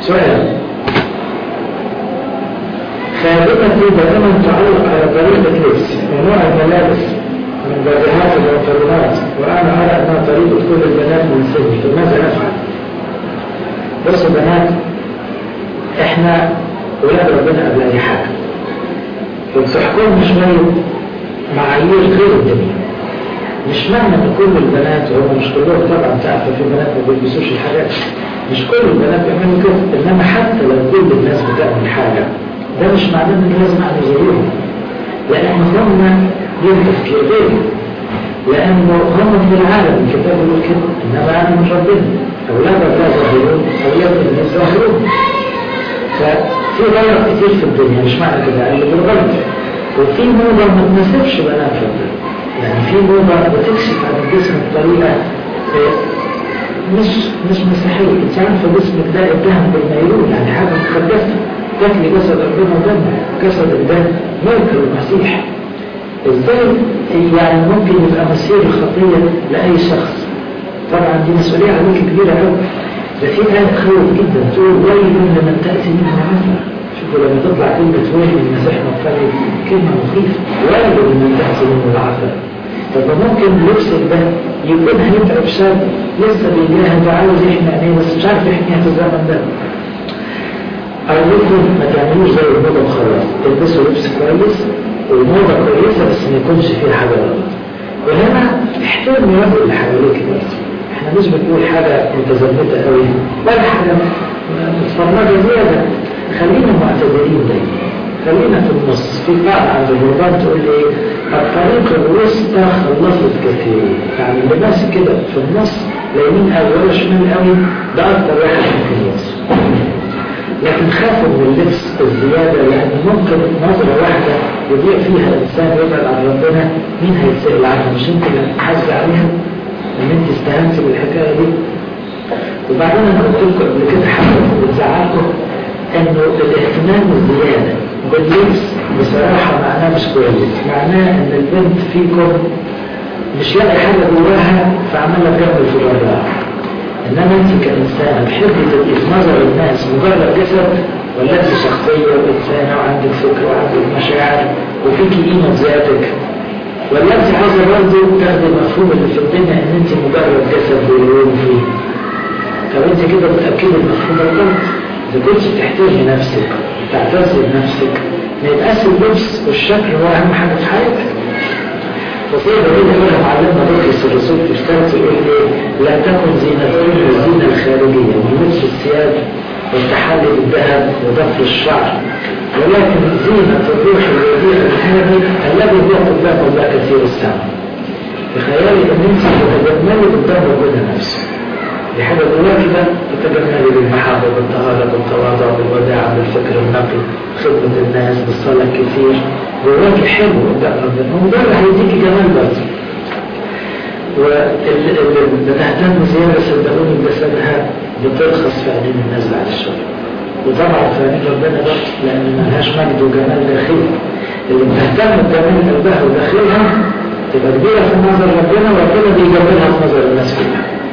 سؤال خادمتي دائما تعلق على طريقة لبس ونوع الملابس من بديهات والمفردات وأنا أرى أنها طريقة كل البنات من سني فماذا أفعل؟ بصوا بنات إحنا ولاد ربنا قبل أي حاجة وبتحكمنا شوية معايير غير الدنيا مش معنى ان كل البنات وهم مش كلهم طبعا تعرف في بنات ما بيلبسوش الحاجات مش كل البنات بيعملوا كده انما حتى لو كل الناس بتعمل حاجه ده مش معناه ان لازم اعمل زيهم لان هم ليهم تفكير غيري لانه هم من العالم الكتاب يقول كده انما انا من ربنا اولاد الله ظاهرون اولاد الناس ظاهرون ففي غلط كتير في الدنيا مش معنى كده اللي بالغلط وفي موضة ما تناسبش بنات ربنا يعني في موضة بتكشف عن الجسم بطريقة مش مش مسيحية انت عارفة جسمك ده اتهم بالميلون يعني حاجة مقدسة تاكلي جسد ربنا ودم جسد الدم ملك المسيح ازاي يعني ممكن يبقى مسير الخطية لأي شخص طبعا دي مسؤولية عليك كبيرة قوي ده في آية تخوف جدا تقول ويل لمن تأتي منه عفا شوفوا لما تطلع كلمة ويل المسيح مطلع كلمة مخيفة ويل لمن تأتي منه العفا طب ممكن لبسك ده يكون هيتعب شاب لسه بيجاهد وعاوز يحمي عينيه بس مش عارف يحميها في الزمن ده أقول لكم ما تعملوش زي الموضة وخلاص تلبسوا لبس كويس والموضة كويسة بس ما يكونش فيها حاجة غلط وهنا احترموا الرجل اللي حواليك برضه احنا مش بنقول حاجة متزمتة قوي ولا حاجة متفرجة زيادة خلينا معتدلين دايما خلينا في النص في قاعدة عند الرهبان تقول ايه الطريق الوسطى خلصت كثير يعني اللي ماسك كده في النص لا يمين قوي ولا شمال قوي ده اكتر واحد ممكن يوصل لكن خافوا من اللبس الزيادة لأن ممكن نظرة واحدة يضيع فيها الإنسان يبعد عن ربنا مين هيتسأل عنها مش أنت اللي حاسب عليها إن أنت استهنت بالحكاية دي وبعدين أنا قلت لكم قبل كده حاجة بتزعلكم إنه الاهتمام الزيادة باللبس بصراحة معناه مش كويس معناه إن البنت فيكم مش لاقي حاجة جواها فعمالة تجمل في الوضع إنما أنت كإنسانة تحبي تبقي في نظر الناس مجرد جسد ولا أنت شخصية وإنسانة وعندك فكر وعندك مشاعر وفيكي قيمة ذاتك ولا أنت عايزة برضه تاخدي المفهوم اللي في الدنيا إن أنت مجرد جسد بيقولون فيه طب أنت كده بتأكدي المفهوم الغلط إذا كنت بتحترمي نفسك وتعتزي بنفسك ما يبقاش اللبس والشكل هو أهم حاجة في حياتك وصير بقول لك معلمنا بكرس الرسول في كتابه يقول ايه لا تكن زينتكم الزينه الخارجيه من لبس الثياب والتحلي بالذهب وضفر الشعر ولكن زينة الروح الوديع الهادي الذي هو قدام الله كثير السماء تخيلي ان انت تتجملي قدام ربنا نفسه دي حاجة جواكي ده تتجملي بالمحبة بالطهارة بالتواضع بالوداع بالفكر النقي خدمة الناس بالصلاة كتير جواكي حلو قدام ربنا هو ده اللي هيديكي جمال بس واللي بتهتم زيادة صدقوني جسدها بترخص في عينين الناس بعد الشر وطبعا في عينين ربنا ده لأن ملهاش مجد وجمال داخلي اللي بتهتم بجمال قلبها وداخلها تبقى كبيرة في نظر ربنا وربنا بيجملها في نظر الناس كلها